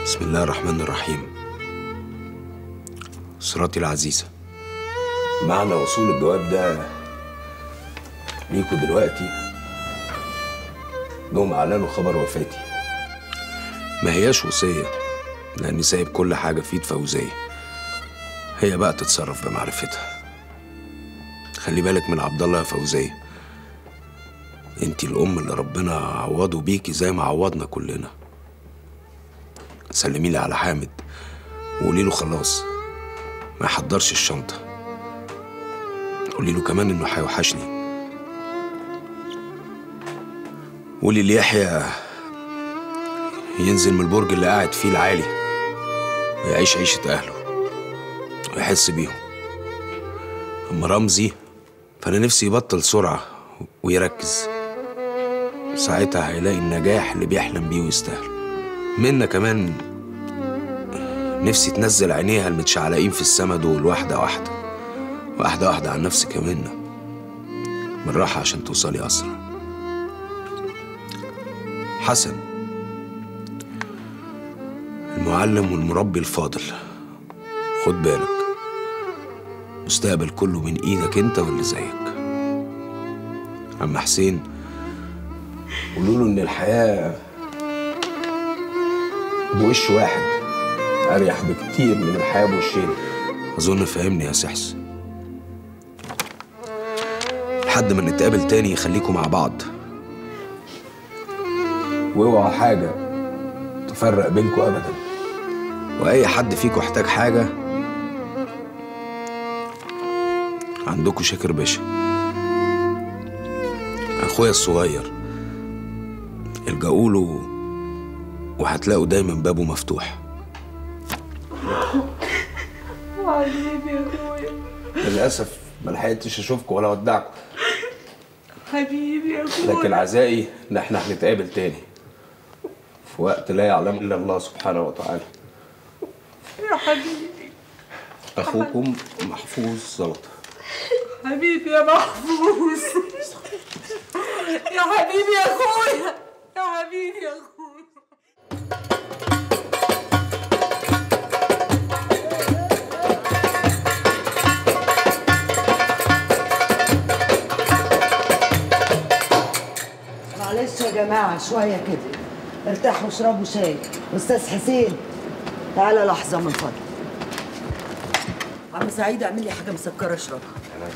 بسم الله الرحمن الرحيم أسرتي العزيزة معنى وصول الجواب ده ليكوا دلوقتي انهم اعلنوا خبر وفاتي ما هياش وصية لأني سايب كل حاجة في ايد فوزية هي بقى تتصرف بمعرفتها خلي بالك من عبد الله يا فوزية انتي الأم اللي ربنا عوضه بيكي زي ما عوضنا كلنا سلمي لي على حامد وقولي له خلاص ما يحضرش الشنطة قولي له كمان انه هيوحشني قولي ليحيى ينزل من البرج اللي قاعد فيه العالي ويعيش عيشة أهله ويحس بيهم أما رمزي فأنا نفسي يبطل سرعة ويركز ساعتها هيلاقي النجاح اللي بيحلم بيه ويستاهله منا كمان نفسي تنزل عينيها المتشعلقين في السما دول واحدة واحدة واحدة واحدة عن نفسك يا منا بالراحة عشان توصلي أسرع حسن المعلم والمربي الفاضل خد بالك مستقبل كله من ايدك انت واللي زيك عم حسين قولوا له ان الحياه بوش واحد اريح بكتير من الحياه بوشين اظن فهمني يا سحس لحد ما نتقابل تاني خليكم مع بعض واوعى حاجه تفرق بينكم ابدا واي حد فيكم احتاج حاجه عندكم شاكر باشا اخويا الصغير الجأوا له وهتلاقوا دايما بابه مفتوح حبيبي يا اخويا للاسف ما لحقتش اشوفكم ولا اودعكم حبيبي يا اخويا لكن عزائي ان احنا هنتقابل تاني في وقت لا يعلم الا الله سبحانه وتعالى يا حبيبي اخوكم محفوظ زلطه حبيبي يا محفوظ يا حبيبي يا اخويا يا حبيبي يا اخويا معلش يا جماعة شوية كده ارتاحوا واشربوا شاي أستاذ حسين تعالى لحظة من فضلك عم سعيد اعمل لي حاجة مسكرة اشربها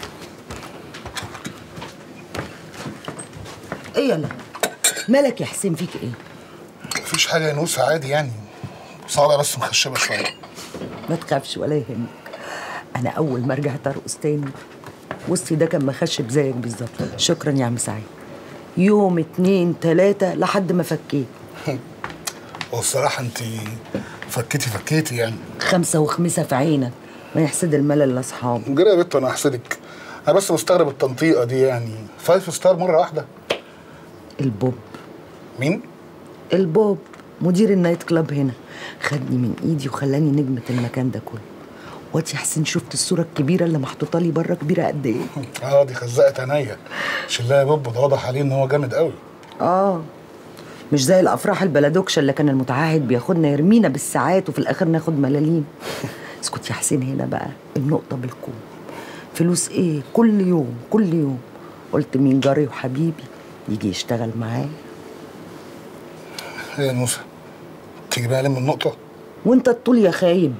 ايه يلا مالك يا حسين فيك ايه؟ مفيش حاجة يا نوسة عادي يعني صعبة بس مخشبة شوية ما تخافش ولا يهمك أنا أول ما رجعت أرقص تاني وسطي ده كان مخشب زيك بالظبط شكرا يا عم سعيد يوم اتنين تلاتة لحد ما فكيت هو الصراحة انت فكيتي فكيتي يعني خمسة وخمسة في عينك ما يحسد الملل لأصحابه جري يا بت انا احسدك انا بس مستغرب التنطيقة دي يعني فايف ستار مرة واحدة البوب مين؟ البوب مدير النايت كلاب هنا خدني من ايدي وخلاني نجمة المكان ده كله واتي حسين شفت الصورة الكبيرة اللي محطوطة لي بره كبيرة قد ايه اه دي خزقت عينيا شلها يا بوب ده واضح عليه ان هو جامد قوي اه مش زي الافراح البلدوكشه اللي كان المتعهد بياخدنا يرمينا بالساعات وفي الاخر ناخد ملاليم اسكت يا حسين هنا بقى النقطه بالكوم فلوس ايه كل يوم كل يوم قلت مين جاري وحبيبي يجي يشتغل معايا ايه يا نوسة تيجي بقى لم النقطة وانت الطول يا خايب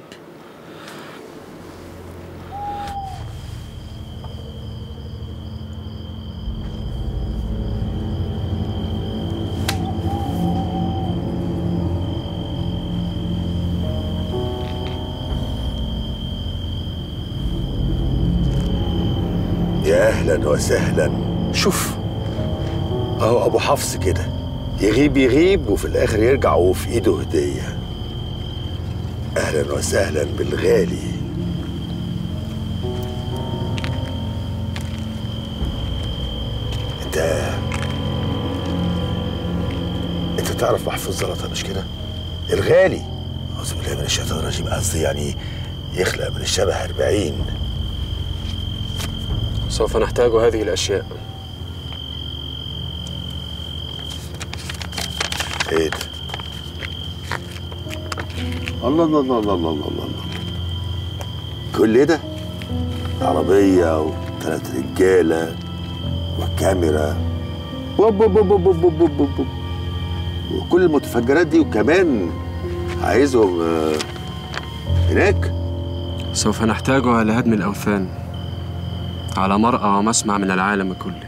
يا اهلا وسهلا شوف اهو ابو حفص كده يغيب يغيب وفي الاخر يرجع وفي ايده هديه اهلا وسهلا بالغالي انت انت تعرف محفوظ زلطه مش كده الغالي اعوذ بالله من الشيطان الرجيم قصدي يعني يخلق من الشبه أربعين سوف نحتاج هذه الأشياء ايه ده الله الله الله الله الله الله الله كل ده عربية وثلاث رجالة وكاميرا وب وب وب وب وب وب وب وب. وكل المتفجرات دي وكمان عايزهم آه، هناك سوف نحتاجها لهدم الأوثان على مرأى ومسمع من العالم كله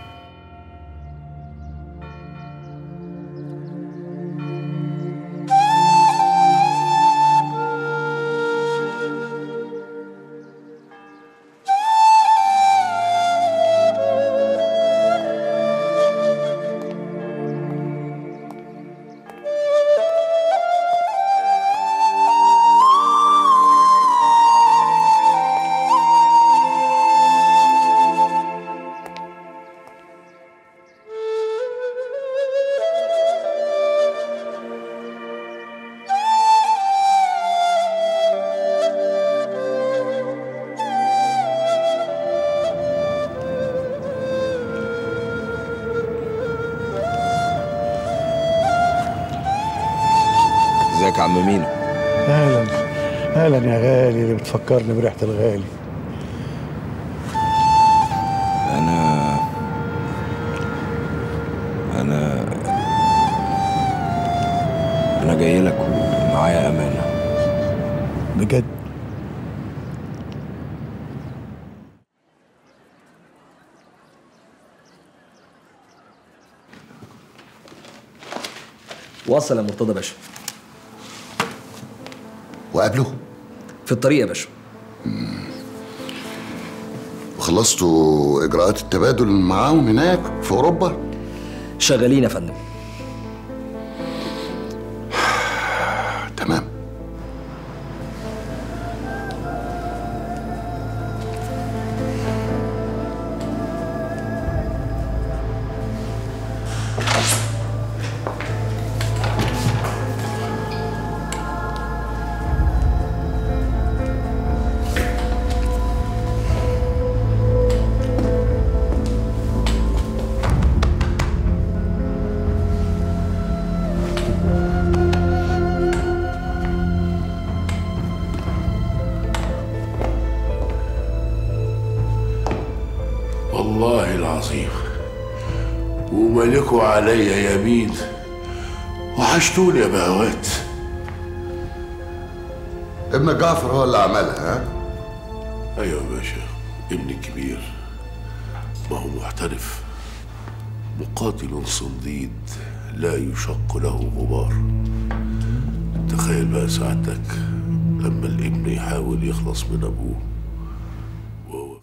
ازيك يا عم مينو اهلا اهلا يا غالي اللي بتفكرني بريحه الغالي انا انا انا جاي لك ومعايا امانه بجد وصل يا مرتضى باشا وقابله في الطريق يا باشا وخلصتوا اجراءات التبادل معاهم هناك في اوروبا شغالين يا فندم تمام والله العظيم وملكوا عليا يمين وحشتوني يا بهوات ابن جعفر هو اللي عملها ها ايوه يا باشا ابني الكبير ما هو محترف مقاتل صنديد لا يشق له غبار تخيل بقى سعادتك لما الابن يحاول يخلص من ابوه